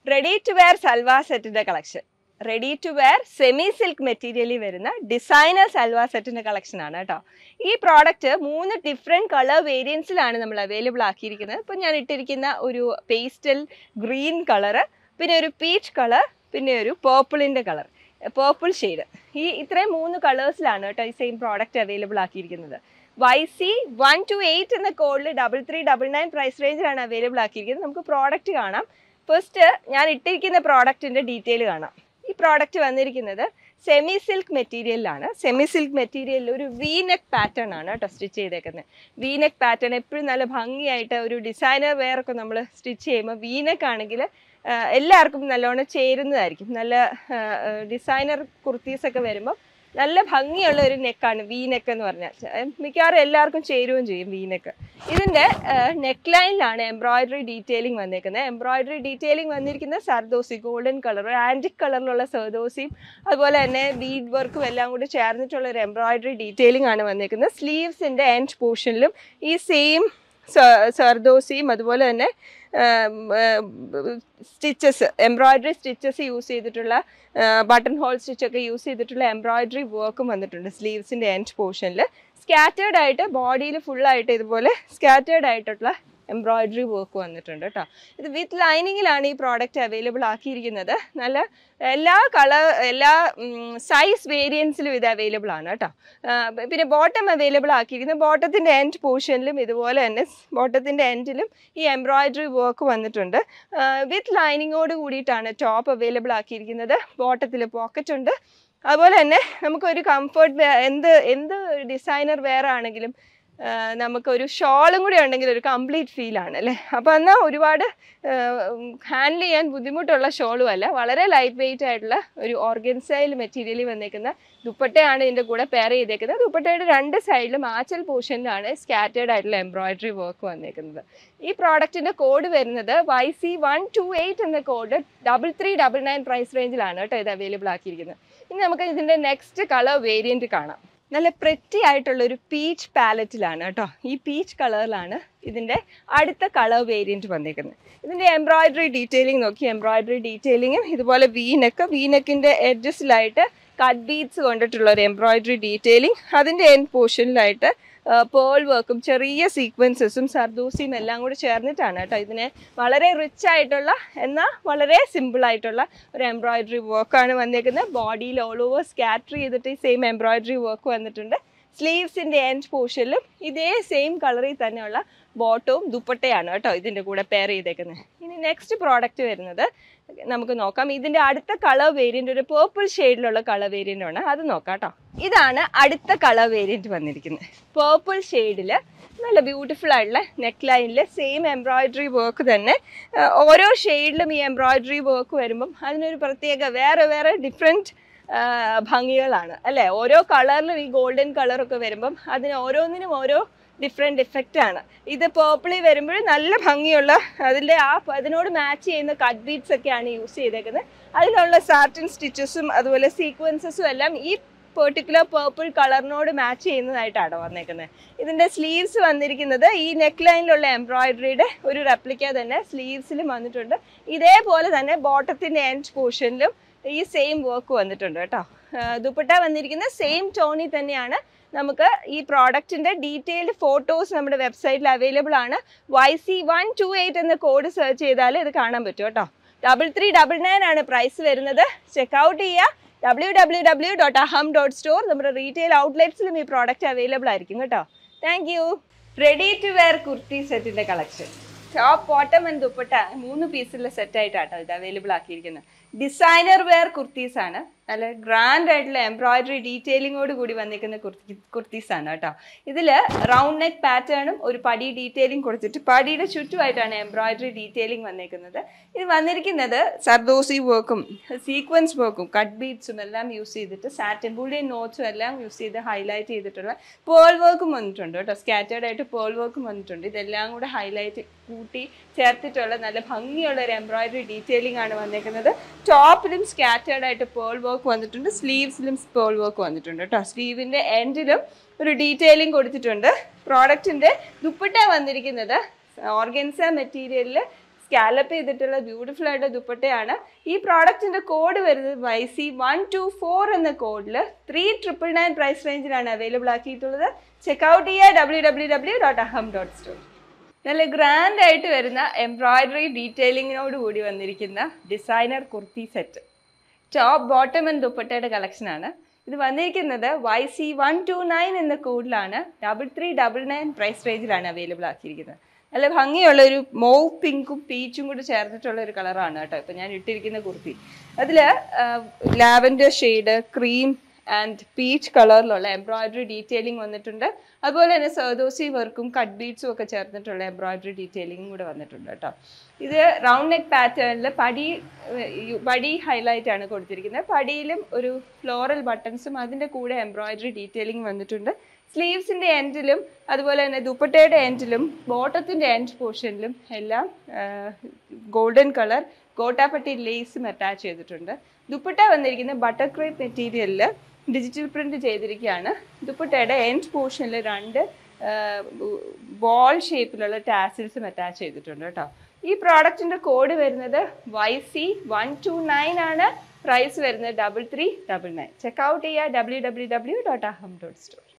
ready to wear salwar സെറ്റിന്റെ collection ready to wear semi silk മെറ്റീരിയലിൽ വരുന്ന ഡിസൈനർ സൽവാർ സെറ്റിന്റെ കളക്ഷൻ ആണ് കേട്ടോ ഈ പ്രോഡക്റ്റ് മൂന്ന് ഡിഫറെൻറ്റ് കളർ വേരിയൻസിലാണ് നമ്മൾ അവൈലബിൾ ആക്കിയിരിക്കുന്നത് ഇപ്പം ഞാൻ ഇട്ടിരിക്കുന്ന ഒരു പേസ്റ്റൽ ഗ്രീൻ കളറ് പിന്നെ ഒരു പീച്ച് കളർ പിന്നെ ഒരു പേർപ്പിളിൻ്റെ കളർ പേർപ്പിൾ ഷെയ്ഡ് ഈ ഇത്രയും മൂന്ന് കളേഴ്സിലാണ് കേട്ടോ ഈ സെയിം പ്രോഡക്റ്റ് അവൈലബിൾ ആക്കിയിരിക്കുന്നത് Y C one two eight എന്ന കോഡിൽ double three double nine price റേഞ്ചിലാണ് അവൈലബിൾ ആക്കിയിരിക്കുന്നത് നമുക്ക് പ്രോഡക്റ്റ് കാണാം ഫസ്റ്റ് ഞാൻ ഇട്ടിരിക്കുന്ന പ്രോഡക്റ്റിൻ്റെ ഡീറ്റെയിൽ കാണാം ഈ പ്രോഡക്റ്റ് വന്നിരിക്കുന്നത് സെമി സിൽക്ക് മെറ്റീരിയലിലാണ് സെമി സിൽക്ക് മെറ്റീരിയലിൽ ഒരു വി നെക്ക് പാറ്റേൺ ആണ് കേട്ടോ സ്റ്റിച്ച് ചെയ്തേക്കുന്നത് വി നെക്ക് പാറ്റേൺ എപ്പോഴും നല്ല ഭംഗിയായിട്ട് ഒരു ഡിസൈനർ വെയർ ഒക്കെ നമ്മൾ സ്റ്റിച്ച് ചെയ്യുമ്പോൾ വി നെക്ക് ആണെങ്കിൽ എല്ലാവർക്കും നല്ലോണം ചേരുന്നതായിരിക്കും നല്ല ഡിസൈനർ കുർത്തീസ് ഒക്കെ വരുമ്പോൾ നല്ല ഭംഗിയുള്ള ഒരു നെക്കാണ് വി നെക്ക് എന്ന് പറഞ്ഞാൽ ഏർ മിക്കവാറും എല്ലാവർക്കും ചേരുകയും ചെയ്യും വി നെക്ക് ഇതിൻ്റെ നെക്ക് ലൈനിലാണ് എംബ്രോയിഡറി ഡീറ്റെയിലിംഗ് വന്നേക്കുന്നത് എംബ്രോയിഡറി ഡീറ്റെയിലിംഗ് വന്നിരിക്കുന്നത് സർദോസി ഗോൾഡൻ കളർ ആൻറ്റിക് കളറിലുള്ള സർദോസിയും അതുപോലെ തന്നെ ബീഡ് വർക്കും എല്ലാം കൂടി ചേർന്നിട്ടുള്ള ഒരു എംബ്രോയിഡറി ഡീറ്റെയിലിംഗ് ആണ് വന്നേക്കുന്നത് സ്ലീവ്സിൻ്റെ എൻഡ് പോർഷനിലും ഈ സെയിം സർദോസിയും അതുപോലെ തന്നെ സ്റ്റിച്ചസ് എംബ്രോയിഡറി സ്റ്റിച്ചസ് യൂസ് ചെയ്തിട്ടുള്ള ബട്ടൺ ഹോൾ സ്റ്റിച്ചൊക്കെ യൂസ് ചെയ്തിട്ടുള്ള എംബ്രോയിഡറി വർക്കും വന്നിട്ടുണ്ട് സ്ലീവ്സിൻ്റെ എൻഡ് പോർഷനിൽ സ്കാറ്റേർഡ് ആയിട്ട് ബോഡിയിൽ ഫുള്ളായിട്ട് ഇതുപോലെ സ്കാറ്റേർഡ് ആയിട്ടുള്ള എംബ്രോയിഡറി വർക്ക് വന്നിട്ടുണ്ട് കേട്ടോ ഇത് വിത്ത് ലൈനിങ്ങിലാണ് ഈ പ്രോഡക്റ്റ് അവൈലബിൾ ആക്കിയിരിക്കുന്നത് നല്ല എല്ലാ കളർ എല്ലാ സൈസ് വേരിയൻസിലും ഇത് അവൈലബിൾ ആണ് കേട്ടോ ആ, പിന്നെ ബോട്ടം അവൈലബിൾ ആക്കിയിരിക്കുന്നത് ബോട്ടത്തിൻ്റെ എൻഡ് പോർഷനിലും ഇതുപോലെ തന്നെ ബോട്ടത്തിൻ്റെ എൻഡിലും ഈ എംബ്രോയിഡറി വർക്ക് വന്നിട്ടുണ്ട് വിത്ത് ലൈനിങ്ങോട് കൂടിയിട്ടാണ് ടോപ്പ് അവൈലബിൾ ആക്കിയിരിക്കുന്നത് ബോട്ടത്തിൽ പോക്കറ്റ് ഉണ്ട് അതുപോലെ തന്നെ നമുക്കൊരു കംഫർട്ട് എന്ത് എന്ത് ഡിസൈനർ വെയർ ആണെങ്കിലും ആ, നമുക്കൊരു ഷോളും കൂടി ഉണ്ടെങ്കിൽ ഒരു കംപ്ലീറ്റ് ഫീലാണ് അല്ലേ അപ്പോൾ എന്നാൽ ഒരുപാട് ഹാൻഡിൽ ചെയ്യാൻ ബുദ്ധിമുട്ടുള്ള ഷോളും അല്ല വളരെ ലൈറ്റ് വെയിറ്റ് ആയിട്ടുള്ള ഒരു ഓർഗൻസൈൽ മെറ്റീരിയലിൽ വന്നേക്കുന്ന ദുപ്പട്ടയാണ് ഇതിൻ്റെ കൂടെ പെയർ ചെയ്തേക്കുന്നത് ദുപ്പട്ടയുടെ രണ്ട് സൈഡിലും ആച്ചൽ പോർഷനിലാണ് സ്കാറ്റേർഡ് ആയിട്ടുള്ള എംബ്രോയിഡറി വർക്ക് വന്നേക്കുന്നത് ഈ പ്രോഡക്റ്റിൻ്റെ കോഡ് വരുന്നത് Y C one two eight എന്ന code double three double nine price റേഞ്ചിലാണ് കേട്ടോ ഇത് അവൈലബിൾ ആക്കിയിരിക്കുന്നത് ഇനി നമുക്ക് ഇതിൻ്റെ നെക്സ്റ്റ് കളർ വേരിയൻറ്റ് കാണാം നല്ല പ്രെറ്റി ആയിട്ടുള്ള ഒരു പീച്ച് പാലറ്റിലാണ് കേട്ടോ ഈ പീച്ച് കളറിലാണ് ഇതിൻ്റെ അടുത്ത കളർ വേരിയൻറ്റ് വന്നേക്കുന്നത് ഇതിൻ്റെ എംബ്രോയിഡറി ഡീറ്റെയിലിംഗ് നോക്കി എംബ്രോയിഡറി ഡീറ്റെയിലിങ്ങും ഇതുപോലെ വീനെക്ക് വീനെക്കിൻ്റെ എഡ്ജസിലായിട്ട് കട്ട് ബീഡ്സ് കൊണ്ടിട്ടുള്ള ഒരു എംബ്രോയിഡറി ഡീറ്റെയിലിംഗ് അതിൻ്റെ എൻഡ് പോർഷനിലായിട്ട് പേൾ വർക്കും ചെറിയ സീക്വൻസസും സർദൂസിയും എല്ലാം കൂടി ചേർന്നിട്ടാണ് കേട്ടോ ഇതിനെ വളരെ റിച്ച് ആയിട്ടുള്ള എന്നാൽ വളരെ സിമ്പിൾ ആയിട്ടുള്ള ഒരു എംബ്രോയിഡറി വർക്കാണ് വന്നേക്കുന്നത് ബോഡിയിൽ ഓൾ ഓവർ സ്കാറ്റർ ചെയ്തിട്ട് ഈ സെയിം എംബ്രോയിഡറി വർക്ക് വന്നിട്ടുണ്ട് സ്ലീവ്സിൻ്റെ എൻഡ് പോർഷനിലും ഇതേ സെയിം കളറിൽ തന്നെയുള്ള ബോട്ടവും ദുപ്പട്ടയാണ് കേട്ടോ ഇതിൻ്റെ കൂടെ പെയർ ചെയ്തേക്കുന്നത് ഇനി നെക്സ്റ്റ് പ്രോഡക്റ്റ് വരുന്നത് നമുക്ക് നോക്കാം ഇതിൻ്റെ അടുത്ത കളർ വേരിയൻ്റ് ഒരു പേർപ്പിൾ ഷെയ്ഡിലുള്ള കളർ വേരിയൻ്റ് ആണ് അത് നോക്കാം കേട്ടോ ഇതാണ് അടുത്ത കളർ വേരിയൻ്റ് വന്നിരിക്കുന്നത് പേർപ്പിൾ ഷെയ്ഡിൽ നല്ല ബ്യൂട്ടിഫുൾ ആയിട്ടുള്ള നെക്ക് ലൈനിൽ സെയിം എംബ്രോയിഡറി വർക്ക് തന്നെ ആ, ഓരോ ഷെയ്ഡിലും ഈ എംബ്രോയിഡറി വർക്ക് വരുമ്പം അതിനൊരു പ്രത്യേക വേറെ വേറെ ഡിഫറെൻറ്റ് ഭംഗികളാണ് അല്ലേ ഓരോ കളറിലും ഈ ഗോൾഡൻ കളറൊക്കെ വരുമ്പം അതിന് ഓരോന്നിനും ഓരോ ഡിഫറെൻറ്റ് ഇഫക്റ്റ് ആണ് ഇത് പേർപ്പിളി വരുമ്പോൾ നല്ല ഭംഗിയുള്ള അതിൻ്റെ ആ അതിനോട് മാച്ച് ചെയ്യുന്ന കട്ട് ബീഡ്സ് ഒക്കെയാണ് യൂസ് ചെയ്തേക്കുന്നത് അതിലുള്ള സാർട്ടൻ സ്റ്റിച്ചസും അതുപോലെ സീക്വൻസസും എല്ലാം ഈ പെർട്ടിക്കുലർ പേർപ്പിൾ കളറിനോട് മാച്ച് ചെയ്യുന്നതായിട്ടാണ് വന്നേക്കുന്നത് ഇതിൻ്റെ സ്ലീവ്സ് വന്നിരിക്കുന്നത് ഈ നെക്ക് ലൈനിലുള്ള എംബ്രോയിഡറിയുടെ ഒരു റെപ്ലിക്ക തന്നെ സ്ലീവ്സിലും വന്നിട്ടുണ്ട് ഇതേപോലെ തന്നെ ബോട്ടത്തിൻ്റെ എൻഡ് പോർഷനിലും ഈ സെയിം വർക്ക് വന്നിട്ടുണ്ട് കേട്ടോ ആ, ദുപ്പട്ട വന്നിരിക്കുന്ന സെയിം ടോണിൽ തന്നെയാണ് നമുക്ക് ഈ പ്രോഡക്റ്റിൻ്റെ ഡീറ്റെയിൽഡ് ഫോട്ടോസ് നമ്മുടെ വെബ്സൈറ്റിൽ അവൈലബിൾ ആണ് Y C one two eight എന്ന കോഡ് സെർച്ച് ചെയ്താൽ ഇത് കാണാൻ പറ്റും കേട്ടോ ഡബിൾ ത്രീ ഡബിൾ നയൻ ആണ് പ്രൈസ് വരുന്നത് ചെക്കൗട്ട് ചെയ്യുക W W W dot Aham dot store നമ്മുടെ റീറ്റെയിൽ ഔട്ട്ലെറ്റ്സിലും ഈ പ്രോഡക്റ്റ് അവൈലബിൾ ആയിരിക്കും കേട്ടോ thank you ready to wear kurti സെറ്റിൻ്റെ collection top bottom and dupatta മൂന്ന് പീസുള്ള സെറ്റ് ആയിട്ടാട്ടോ ഇത് അവൈലബിൾ ആക്കിയിരിക്കുന്നത് ഡിസൈനർ വെയർ കുർത്തീസ് ആണ് നല്ല ഗ്രാൻഡ് ആയിട്ടുള്ള എംബ്രോയിഡറി ഡീറ്റെയിലിങ്ങോട് കൂടി വന്നിരിക്കുന്ന കുർത്തി കുർത്തീസ് ആണ് കേട്ടോ ഇതിൽ റൗണ്ട് നെക്ക് പാറ്റേണും ഒരു പടി ഡീറ്റെയിലിംഗ് കൊടുത്തിട്ട് പടിയുടെ ചുറ്റുമായിട്ടാണ് എംബ്രോയിഡറി ഡീറ്റെയിലിംഗ് വന്നേക്കുന്നത് ഇത് വന്നിരിക്കുന്നത് സർദോസി വർക്കും സീക്വൻസ് വർക്കും കട്ട് ബീഡ്സും എല്ലാം യൂസ് ചെയ്തിട്ട് സാറ്റൻ ബുള്ളിയൻ നോട്ട്സും എല്ലാം യൂസ് ചെയ്ത് ഹൈലൈറ്റ് ചെയ്തിട്ടുള്ള പേൾ വർക്കും വന്നിട്ടുണ്ട് കേട്ടോ സ്കാറ്റേർഡ് ആയിട്ട് പേൾ വർക്കും വന്നിട്ടുണ്ട് ഇതെല്ലാം കൂടെ ഹൈലൈറ്റ് കൂട്ടി ചേർത്തിട്ടുള്ള നല്ല ഭംഗിയുള്ള ഒരു എംബ്രോയിഡറി ഡീറ്റെയിലിംഗ് ആണ് വന്നേക്കുന്നത് ടോപ്പിലും സ്കാറ്റേർഡ് ആയിട്ട് പേൾ വർക്ക് വന്നിട്ടുണ്ട് സ്ലീവ്സിലും പേൾ വർക്ക് വന്നിട്ടുണ്ട് കേട്ടോ സ്ലീവിൻ്റെ എൻഡിലും ഒരു ഡീറ്റെയിലിംഗ് കൊടുത്തിട്ടുണ്ട് പ്രോഡക്റ്റിൻ്റെ ദുപ്പട്ട വന്നിരിക്കുന്നത് ഓർഗൻസ മെറ്റീരിയലിൽ സ്കാലപ്പ് ചെയ്തിട്ടുള്ള ബ്യൂട്ടിഫുൾ ആയിട്ട് ദുപ്പട്ടയാണ് ഈ പ്രോഡക്റ്റിന്റെ കോഡ് വരുന്നത് Y C one two four എന്ന കോഡിൽ ത്രീ ട്രിപ്പിൾ നയൻ പ്രൈസ് റേഞ്ചിലാണ് അവൈലബിൾ ആക്കിയിട്ടുള്ളത് ചെക്ക്ഔട്ട് ചെയ്യുക W W W dot Aham dot store നല്ല ഗ്രാൻഡ് ആയിട്ട് വരുന്ന എംബ്രോയിഡറി ഡീറ്റെയിലിങ്ങിനോട് കൂടി വന്നിരിക്കുന്ന designer kurti set top bottom and ദുപ്പട്ടയുടെ കളക്ഷനാണ് ഇത് വന്നിരിക്കുന്നത് Y C one two nine എന്ന കോഡിലാണ് double three double nine price റേഞ്ചിലാണ് അവൈലബിൾ ആക്കിയിരിക്കുന്നത് നല്ല ഭംഗിയുള്ള ഒരു മൗവ് പിങ്കും പീച്ചും കൂടി ചേർന്നിട്ടുള്ള ഒരു കളറാണ് കേട്ടോ ഇപ്പം ഞാൻ ഇട്ടിരിക്കുന്ന കുർത്തി അതിൽ lavender shade cream and peach കളറിലുള്ള എംബ്രോയിഡറി ഡീറ്റെയിലിംഗ് വന്നിട്ടുണ്ട് അതുപോലെ തന്നെ സർദോസി വർക്കും കട്ട് ബീഡ്സും ഒക്കെ ചേർന്നിട്ടുള്ള എംബ്രോയിഡറി ഡീറ്റെയിലിംഗും കൂടെ വന്നിട്ടുണ്ട് കേട്ടോ ഇത് റൗണ്ട് നെക്ക് പാറ്റേണിൽ പടി ഏർ, പടി ഹൈലൈറ്റ് ആണ് കൊടുത്തിരിക്കുന്നത് പടിയിലും ഒരു ഫ്ലോറൽ ബട്ടൺസും അതിൻ്റെ കൂടെ എംബ്രോയിഡറി ഡീറ്റെയിലിംഗ് വന്നിട്ടുണ്ട് സ്ലീവ്സിൻ്റെ എൻഡിലും അതുപോലെ തന്നെ ദുപ്പട്ടയുടെ എൻഡിലും ബോട്ടത്തിൻ്റെ എൻഡ് പോർഷനിലും എല്ലാം ഗോൾഡൻ കളർ ഗോട്ടാപ്പട്ടി ലേസും അറ്റാച്ച് ചെയ്തിട്ടുണ്ട് ദുപ്പട്ട വന്നിരിക്കുന്ന ബട്ടർ ക്രേപ്പ് മെറ്റീരിയലിൽ ഡിജിറ്റൽ പ്രിന്റ് ചെയ്തിരിക്കുകയാണ് ദുപ്പട്ടയുടെ എൻഡ് പോർഷനിൽ രണ്ട് ബോൾ ഷേപ്പിലുള്ള ടാസിൽസും അറ്റാച്ച് ചെയ്തിട്ടുണ്ട് കേട്ടോ ഈ പ്രോഡക്റ്റിന്റെ കോഡ് വരുന്നത് Y C one two nine ആണ് പ്രൈസ് വരുന്നത് double three double nine check out ചെയ്യുക W W W dot Aham dot store